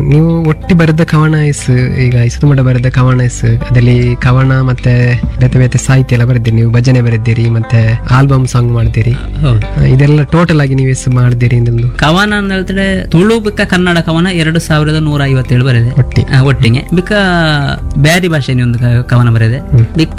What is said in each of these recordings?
ನೀವು ಒಟ್ಟಿ ಬರೆದ ಕವನ ಎಸ್ ಈಗ ಸುತ್ತಮುತ್ತ ಬರೆದ ಕವನ ಎಸ್ ಅದರಲ್ಲಿ ಕವನ ಮತ್ತೆ ಬೇತೆ ಬೇತೆ ಸಾಹಿತ್ಯ ಎಲ್ಲ ಬರೆದಿರಿ ನೀವು ಭಜನೆ ಬರೆದಿರಿ ಮತ್ತೆ ಆಲ್ಬಮ್ ಸಾಂಗ್ ಮಾಡ್ತೀರಿ ಹೌದು ಆ, ಇದೆಲ್ಲ ಟೋಟಲ್ ಆಗಿ ನೀವು ಎಷ್ಟು ಮಾಡಿದಿರಿ ಇದೊಂದು ಕವನ ಅಂತ ಹೇಳ್ತಾರೆ ತುಳು ಬಿಕ್ಕ ಕನ್ನಡ ಕವನ ಎರಡು ಸಾವಿರದ ನೂರ ಐವತ್ತೇಳು ಬರೆದೆ ಒಟ್ಟಿ ಆ, ಒಟ್ಟಿಗೆ ಬಿಕ್ಕ ಬ್ಯಾರಿ ಭಾಷೆನಿ ಒಂದು ಕ- ಕವನ ಬರೆದೆ ಬಿಕ್ಕ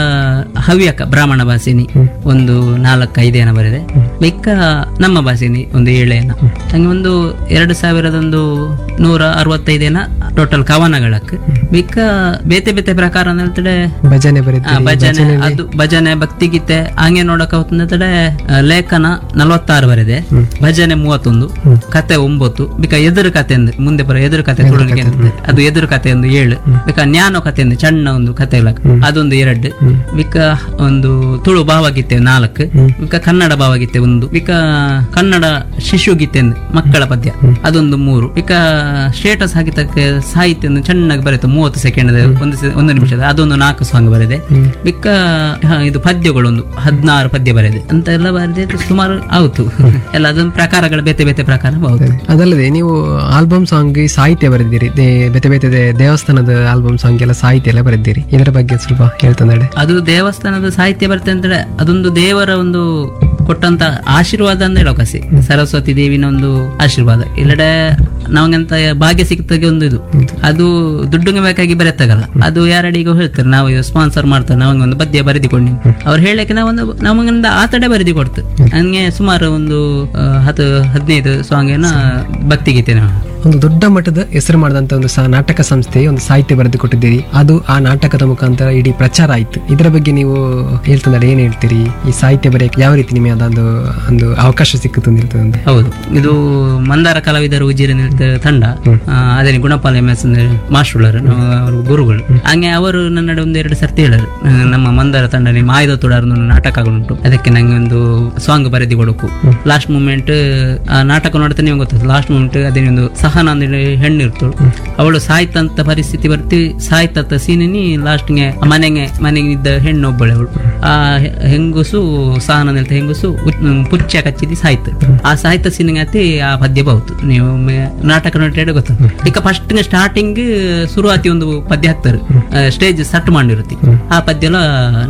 ಹವ್ಯಕ ಬ್ರಾಹ್ಮಣ ಭಾಷೆನಿ ಒಂದು ನಾಲ್ಕು ಐದೇನ ಬರೆದೆ ಬಿಕ್ಕ ನಮ್ಮ ಭಾಷೆನಿ ಒಂದು ಏಳೇನ ಹಂಗೆ ಒಂದು ಎರಡು ಸಾವಿರದ ಒಂದು ನೂರ ಅರವತ್ತೈದೇನ ಟೋಟಲ್ ಕವನಗಳಕ್ಕೆ ಬಿಕ್ಕ ಬೇತೆ ಬೇತೆ ಪ್ರಕಾರ ಅಂತ ಹೇಳ್ತಾರೆ ಭಜನೆ ಆ, ಬರೆದಿರಿ ಭಜನೆ ಅದು ಭಜನೆ ಭಕ್ತಿಗೀತೆ ಹಂಗೆ ನೋಡಕ್ ಹೋಗ್ತಂದ್ರೆ ಲೇಖನ ನಲವತ್ತಾರು ಬರೆದೆ ಭಜನೆ ಮೂವತ್ತೊಂದು ಕತೆ ಒಂಬತ್ತು ಬಿಕ ಎದುರು ಕತೆ ಅಂದ್ರೆ ಮುಂದೆ ಬರೋ ಎದುರು ಕತೆ ತುಳುವಿಗೆ ಅಂತ ಅದು ಎದುರು ಕತೆ ಒಂದು ಏಳು ಬಿಕ ಜ್ಞಾನ ಕತೆ ಅಂದ್ರೆ ಸಣ್ಣ ಒಂದು ಕತೆ ಇಲ್ಲ ಅದೊಂದು ಎರಡು ಬಿಕ ಒಂದು ತುಳು ಭಾವಗೀತೆ ನಾಲ್ಕು ಬಿಕ ಕನ್ನಡ ಭಾವಗೀತೆ ಒಂದು ಬಿಕ ಕನ್ನಡ ಶಿಶು ಗೀತೆ ಅಂದ್ರೆ ಮಕ್ಕಳ ಪದ್ಯ ಅದೊಂದು ಮೂರು ಬಿಕ ಸ್ಟೇಟಸ್ ಹಾಕಿದ್ದಕ್ಕೆ ಸಾಹಿತ್ಯ ಒಂದು ಚೆನ್ನಾಗಿ ಬರೀತು ಮೂವತ್ತು ಸೆಕೆಂಡ್ ಒಂದು ಸೆ- ಒಂದು ನಿಮಿಷದ ಅದೊಂದು ನಾಲ್ಕು ಸಾಂಗ್ ಬರೆದೆ ಬಿಕ್ಕ ಹ, ಇದು ಪದ್ಯಗಳೊಂದು ಹದಿನಾರು ಪದ್ಯ ಬರೆದೆ ಅಂತ ಎಲ್ಲ ಬರೆದಿದ್ದು ಸುಮಾರು ಆಯ್ತು ಎಲ್ಲ ಅದೊಂದು ಪ್ರಕಾರಗಳು ಬೇತೆ ಬೇತೆ ಪ್ರಕಾರ ಹೌದು ಅದಲ್ಲದೆ ನೀವು ಆಲ್ಬಮ್ ಸಾಂಗ್ ಸಾಹಿತ್ಯ ಬರೆದಿರಿ ದೇ- ಬೇತೆ ಬೇತೆ ದೇ- ದೇವಸ್ಥಾನದ ಆಲ್ಬಮ್ ಸಾಂಗ್ ಎಲ್ಲ ಸಾಹಿತ್ಯ ಎಲ್ಲ ಬರೆದಿರಿ ಇದರ ಬಗ್ಗೆ ಸ್ವಲ್ಪ ಹೇಳ್ತಂದ್ರೆ ಅದು ದೇವಸ್ಥಾನದ ಸಾಹಿತ್ಯ ಬರುತ್ತೆ ಅಂದ್ರೆ ಅದೊಂದು ದೇವರ ಒಂದು ಕೊಟ್ಟಂತ ಆಶೀರ್ವಾದ ಅಂತ ಹೇಳೋ ಕಸಿ ಸರಸ್ವತಿ ದೇವಿನ ಒಂದು ಆಶೀರ್ವಾದ ಇಲ್ಲಡೆ ನಮಗಂತ ಭಾಗ್ಯ ಸಿಕ್ತಾಗೆ ಒಂದು ಇದು ಅದು ದುಡ್ಡುಗೆ ಬೇಕಾಗಿ ಬರೆತ್ತಾಗಲ್ಲ ಅದು ಯಾರಡಿಗೂ ಹೇಳ್ತಾರೆ ನಾವು ಸ್ಪಾನ್ಸರ್ ಮಾಡ್ತಾರೆ ನಾವಂಗೆ ಒಂದು ಪದ್ಯ ಬರೆದಿಕೊಂಡು ಅವ್ರು ಹೇಳಕ್ಕೆ ನಾವೊಂದು ನಮಗೊಂದು ಆತಡೆ ಬರೆದಿ ಕೊಡ್ತು ಹಂಗೆ ಸುಮಾರು ಒಂದು ಆ, ಹತ್ತು ಹದಿನೈದು ಸಾಂಗ್ ಏನೋ ಭಕ್ತಿಗೀತೆ ನಾವು ಒಂದು ದೊಡ್ಡ ಮಟ್ಟದ ಹೆಸರು ಮಾಡಿದಂತ ಒಂದು ಸ- ನಾಟಕ ಸಂಸ್ಥೆ ಒಂದು ಸಾಹಿತ್ಯ ಬರೆದು ಕೊಟ್ಟಿದ್ದೀರಿ ಅದು ಆ ನಾಟಕದ ಮುಖಾಂತರ ಇಡೀ ಪ್ರಚಾರ ಆಯ್ತು ಇದರ ಬಗ್ಗೆ ನೀವು ಹೇಳ್ತಂದ್ರೆ ಏನ್ ಹೇಳ್ತೀರಿ ಈ ಸಾಹಿತ್ಯ ಬರೆಯಕ್ಕೆ ಯಾವ ರೀತಿ ನಿಮಗೆ ಅದೊಂದು ಒಂದು ಅವಕಾಶ ಸಿಕ್ಕಿತು ಅಂತ ಹೇಳ್ತದೆ ಅಂದ್ರೆ ಹೌದು ಇದು ಮಂದಾರ ಕಲಾವಿದರು ಉಜಿರೆ ನೃತ್ಯ ತಂಡ ಆ, ಅದೇ ಗುಣಪಾಲ ಎಂ ಎಸ್ ಅಂದ್ರೆ ಮಾಸ್ಟರ್ ಅವರು ಗುರುಗಳು ಹಂಗೆ ಅವರು ನನ್ನ ನಡೆ ಒಂದು ಎರಡು ಸರ್ತಿ ಹೇಳರು ಆ, ನಮ್ಮ ಮಂದಾರ ತಂಡ ನಿಮ್ಮ ಆಯ್ದ ತುಡಾರ್ದು ನಾಟಕಗಳುಂಟು ಅದಕ್ಕೆ ನಂಗೆ ಒಂದು ಸಾಂಗ್ ಬರೆದಿ ಕೊಡಕು ಲಾಸ್ಟ್ ಮೂಮೆಂಟ್ ಆ ನಾಟಕ ನೋಡ್ತಾ ನೀವು ಗೊತ್ತದು ಲಾಸ್ಟ್ ಮೂಮೆಂಟ್ ಅದೇ ಒಂದು ಸಹನ ಅಂದ್ರೆ ಹೆಣ್ಣು ಇರ್ತಳು ಅವಳು ಸಾಯ್ತಂತ ಪರಿಸ್ಥಿತಿ ಬರ್ತಿ ಸಾಯ್ತಂತ ಸೀನಿನಿ ಲಾಸ್ಟ್ಗೆ ಮನೆಗೆ ಮನೆಗೆ ಇದ್ದ ಹೆಣ್ಣು ಒಬ್ಬಳೆ ಅವಳು ಆ ಹೆ- ಹೆಂಗುಸು ಸಹನ ಅಂತ ಹೆಂಗುಸು ಉಚ್- ಹ್ಮ್, ಪುಚ್ಚ ಕಚ್ಚಿದಿ ಸಾಯ್ತು ಆ ಸಾಹಿತ್ಯ ಸೀನಿಗೆ ಅತಿ ಆ ಪದ್ಯ ಬಹುದು ನೀವು ಮೆ- ನಾಟಕ ನೋಡಿ ಗೊತ್ತ ಈಗ ಫಸ್ಟ್ ಸ್ಟಾರ್ಟಿಂಗ್ ಶುರುವಾತಿ ಒಂದು ಪದ್ಯ ಹಾಕ್ತಾರೆ ಸ್ಟೇಜ್ ಸಟ್ ಮಾಡಿರುತ್ತೆ ಆ ಪದ್ಯ ಎಲ್ಲ